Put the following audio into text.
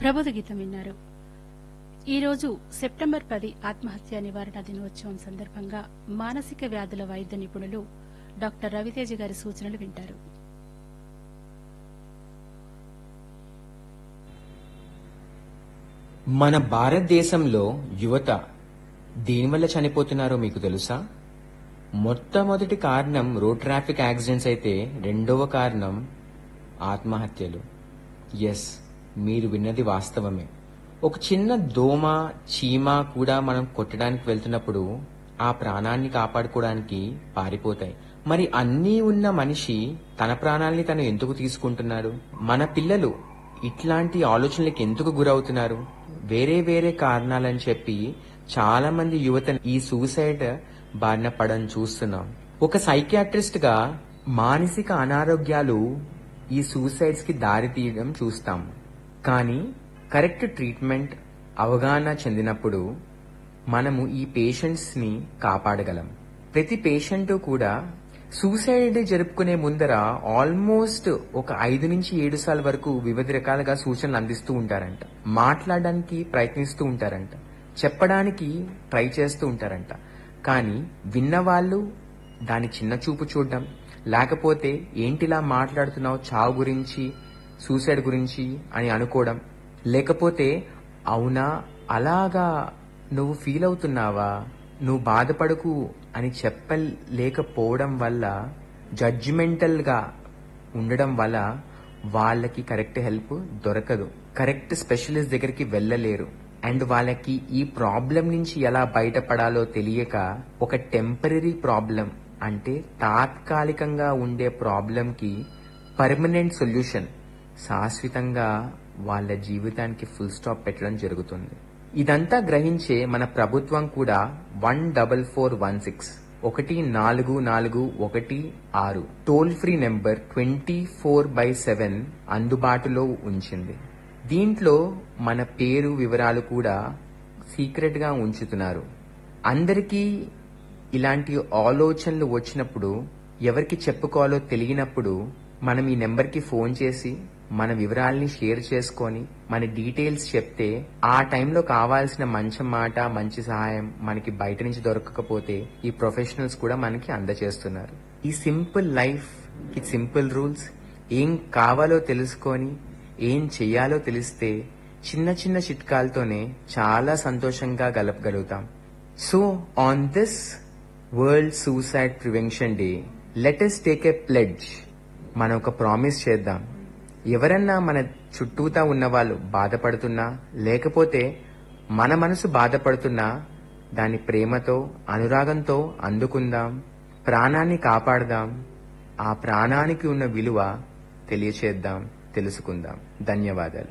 ప్రబోధ గీతం విన్నారు ఈరోజు సెప్టెంబర్ పది ఆత్మహత్య నివారణ దినోత్సవం సందర్భంగా మానసిక వ్యాధుల వైద్య నిపుణులు డాక్టర్ రవితేజ గారి సూచనలు వింటారు మన భారతదేశంలో యువత దేనివల్ల చనిపోతున్నారో మీకు తెలుసా మొట్టమొదటి కారణం రోడ్ ట్రాఫిక్ యాక్సిడెంట్స్ అయితే రెండవ కారణం ఆత్మహత్యలు ఎస్ మీరు విన్నది వాస్తవమే ఒక చిన్న దోమ చీమ కూడా మనం కొట్టడానికి వెళ్తున్నప్పుడు ఆ ప్రాణాన్ని కాపాడుకోవడానికి పారిపోతాయి మరి అన్నీ ఉన్న మనిషి తన ప్రాణాల్ని తను ఎందుకు తీసుకుంటున్నారు మన పిల్లలు ఇట్లాంటి ఆలోచనలకు ఎందుకు గురవుతున్నారు వేరే వేరే కారణాలని చెప్పి చాలా మంది యువత ఈ సూసైడ్ బారిన పడని చూస్తున్నాం ఒక సైకియాట్రిస్ట్ గా మానసిక అనారోగ్యాలు ఈ సూసైడ్స్ కి దారి తీయడం చూస్తాం కానీ కరెక్ట్ ట్రీట్మెంట్ అవగాహన చెందినప్పుడు మనము ఈ పేషెంట్స్ ని కాపాడగలం ప్రతి పేషెంట్ కూడా సూసైడ్ జరుపుకునే ముందర ఆల్మోస్ట్ ఒక ఐదు నుంచి ఏడు సార్లు వరకు వివిధ రకాలుగా సూచనలు అందిస్తూ ఉంటారంట మాట్లాడడానికి ప్రయత్నిస్తూ ఉంటారంట చెప్పడానికి ట్రై చేస్తూ ఉంటారంట కానీ విన్నవాళ్ళు దాని చిన్న చూపు చూడడం లేకపోతే ఏంటిలా మాట్లాడుతున్నావు చావు గురించి సూసైడ్ గురించి అని అనుకోవడం లేకపోతే అవునా అలాగా నువ్వు ఫీల్ అవుతున్నావా నువ్వు బాధపడకు అని చెప్పలేకపోవడం వల్ల జడ్జిమెంటల్ గా ఉండడం వల్ల వాళ్ళకి కరెక్ట్ హెల్ప్ దొరకదు కరెక్ట్ స్పెషలిస్ట్ దగ్గరికి వెళ్ళలేరు అండ్ వాళ్ళకి ఈ ప్రాబ్లం నుంచి ఎలా బయటపడాలో తెలియక ఒక టెంపరీ ప్రాబ్లం అంటే తాత్కాలికంగా ఉండే ప్రాబ్లం కి పర్మనెంట్ సొల్యూషన్ శాశ్వతంగా వాళ్ళ జీవితానికి ఫుల్ స్టాప్ పెట్టడం జరుగుతుంది ఇదంతా గ్రహించే మన ప్రభుత్వం కూడా one double four one six ఒకటి నాలుగు నాలుగు ఒకటి ఆరు toll free number twenty four by seven అందుబాటులో ఉంచింది దీంట్లో మన పేరు వివరాలు కూడా సీక్రెట్ గా ఉంచుతున్నారు అందరికీ ఇలాంటి ఆలోచనలు వచ్చినప్పుడు ఎవరికి చెప్పుకోవాలో తెలియనప్పుడు మనం ఈ నెంబర్కి ఫోన్ చేసి మన వివరాల్ని షేర్ చేసుకొని మన డీటెయిల్స్ చెప్తే ఆ టైంలో కావాల్సిన మంచి మాట మంచి సహాయం మనకి బయట నుంచి దొరకకపోతే ఈ ప్రొఫెషనల్స్ కూడా మనకి అందజేస్తున్నారు ఈ సింపుల్ లైఫ్ కి సింపుల్ రూల్స్ ఏం కావాలో తెలుసుకొని ఏం చెయ్యాలో తెలిస్తే చిన్న చిన్న చిట్కాలతోనే చాలా సంతోషంగా గలపగలుగుతాం so on this world suicide prevention day let us take a pledge మనం ఒక ప్రామిస్ చేద్దాం ఎవరన్నా మన చుట్టూతా ఉన్న వాళ్ళు బాధపడుతున్నా లేకపోతే మన మనసు బాధపడుతున్నా దాని ప్రేమతో అనురాగంతో అందుకుందాం ప్రాణాన్ని కాపాడదాం ఆ ప్రాణానికి ఉన్న విలువ తెలియచేద్దాం తెలుసుకుందాం ధన్యవాదాలు